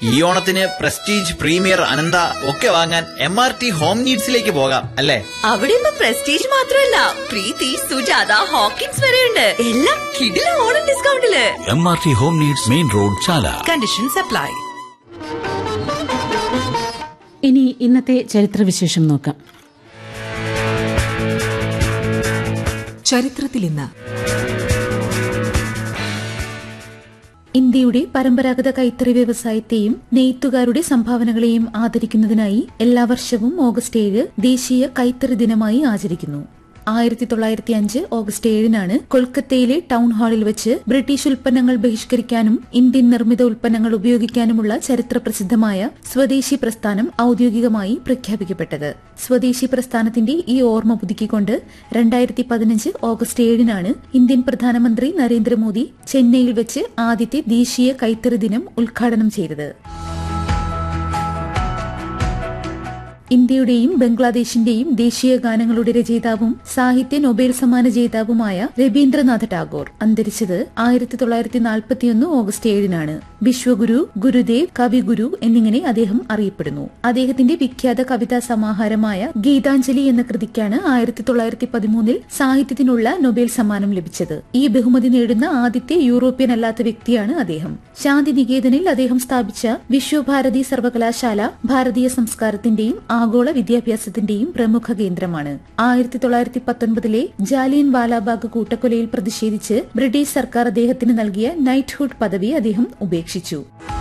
ഈ ഓണത്തിന് prestige premier Anantha ഒക്കെ വാങ്ങാൻ എം ആർ ടി ഹോം നീഡ്സിലേക്ക് പോകാം അല്ലേ അവിടെ ഇപ്പൊ പ്രസ്റ്റീജ് മാത്രമല്ല പ്രീതി സുജാത ഹോക്കിൻസ് വരെയുണ്ട് എല്ലാം കിടില ഓണം ഡിസ്കൗണ്ടില് M R T home needs main road Chala conditions apply ഇനി ഇന്നത്തെ ചരിത്രവിശേഷം നോക്കാം ചരിത്രത്തിൽ ഇന്ന് ഇന്ത്യയുടെ പരമ്പരാഗത കൈത്തറി വ്യവസായത്തെയും നെയ്ത്തുകാരുടെ സംഭാവനകളെയും ആദരിക്കുന്നതിനായി എല്ലാ വർഷവും ഓഗസ്റ്റ് ഏഴ് ദേശീയ കൈത്തറി ദിനമായി ആചരിക്കുന്നു ആയിരത്തി തൊള്ളായിരത്തി അഞ്ച് ഓഗസ്റ്റ് ഏഴിനാണ് കൊൽക്കത്തയിലെ ടൗൺ ഹാളിൽ വെച്ച് ബ്രിട്ടീഷ് ഉൽപ്പന്നങ്ങൾ ബഹിഷ്കരിക്കാനും ഇന്ത്യൻ നിർമ്മിത ഉൽപ്പന്നങ്ങൾ ഉപയോഗിക്കാനുമുള്ള ചരിത്ര പ്രസിദ്ധമായ സ്വദേശി പ്രസ്ഥാനം ഔദ്യോഗികമായി പ്രഖ്യാപിക്കപ്പെട്ടത് സ്വദേശി പ്രസ്ഥാനത്തിന്റെ ഈ ഓർമ്മ പുതുക്കിക്കൊണ്ട് രണ്ടായിരത്തി പതിനഞ്ച് ഓഗസ്റ്റ് ഏഴിനാണ് ഇന്ത്യൻ പ്രധാനമന്ത്രി നരേന്ദ്രമോദി ചെന്നൈയിൽ വെച്ച് ആദ്യത്തെ ദേശീയ കൈത്തറി ദിനം ഉദ്ഘാടനം ചെയ്തത് ഇന്ത്യയുടെയും ബംഗ്ലാദേശിന്റെയും ദേശീയ ഗാനങ്ങളുടെ രചയിതാവും സാഹിത്യ നൊബേൽ സമ്മാന ജേതാവുമായ രവീന്ദ്രനാഥ ടാഗോർ അന്തരിച്ചത് ആയിരത്തി തൊള്ളായിരത്തി നാൽപ്പത്തിയൊന്ന് ഓഗസ്റ്റ് ഏഴിനാണ് വിശ്വഗുരു ഗുരുദേവ് കവിഗുരു എന്നിങ്ങനെ അദ്ദേഹം അറിയപ്പെടുന്നു അദ്ദേഹത്തിന്റെ വിഖ്യാത കവിതാ സമാഹാരമായ ഗീതാഞ്ജലി എന്ന കൃതിക്കാണ് ആയിരത്തി തൊള്ളായിരത്തി പതിമൂന്നിൽ സാഹിത്യത്തിനുള്ള നൊബേൽ സമ്മാനം ലഭിച്ചത് ഈ ബഹുമതി നേടുന്ന ആദ്യത്തെ യൂറോപ്യൻ അല്ലാത്ത വ്യക്തിയാണ് അദ്ദേഹം ശാന്തിനികേതനിൽ അദ്ദേഹം സ്ഥാപിച്ച വിശ്വഭാരതി സർവകലാശാല ഭാരതീയ സംസ്കാരത്തിന്റെയും ആഗോള വിദ്യാഭ്യാസത്തിന്റെയും പ്രമുഖ കേന്ദ്രമാണ് ആയിരത്തി തൊള്ളായിരത്തി പത്തൊൻപതിലെ ജാലിയൻ വാലാബാഗ് കൂട്ടക്കൊലയിൽ പ്രതിഷേധിച്ച് ബ്രിട്ടീഷ് സർക്കാർ അദ്ദേഹത്തിന് നൽകിയ നൈറ്റ്ഹുഡ് പദവി അദ്ദേഹം ഉപേക്ഷിച്ചു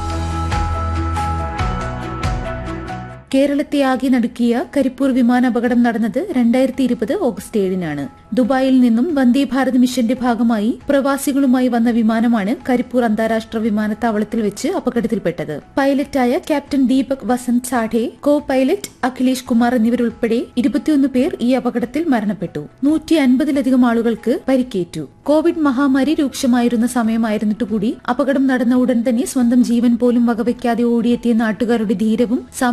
കേരളത്തെ ആകെ നടുക്കിയ കരിപ്പൂർ വിമാനാപകടം നടന്നത് രണ്ടായിരത്തി ഇരുപത് ഓഗസ്റ്റ് ഏഴിനാണ് ദുബായിൽ നിന്നും വന്ദേ ഭാരത് മിഷന്റെ ഭാഗമായി പ്രവാസികളുമായി വന്ന വിമാനമാണ് കരിപ്പൂർ അന്താരാഷ്ട്ര വിമാനത്താവളത്തിൽ വെച്ച് അപകടത്തിൽപ്പെട്ടത് പൈലറ്റായ captain Deepak Vasant Sathe copilot Akhilesh Kumar എന്നിവരുൾപ്പെടെ ഇരുപത്തിയൊന്ന് പേർ ഈ അപകടത്തിൽ മരണപ്പെട്ടു നൂറ്റി അൻപതിലധികം ആളുകൾക്ക് പരിക്കേറ്റു കോവിഡ് മഹാമാരി രൂക്ഷമായിരുന്ന സമയമായിരുന്നിട്ടുകൂടി അപകടം നടന്ന ഉടൻ തന്നെ സ്വന്തം ജീവൻ പോലും വകവയ്ക്കാതെ ഓടിയെത്തിയ നാട്ടുകാരുടെ ധീരവും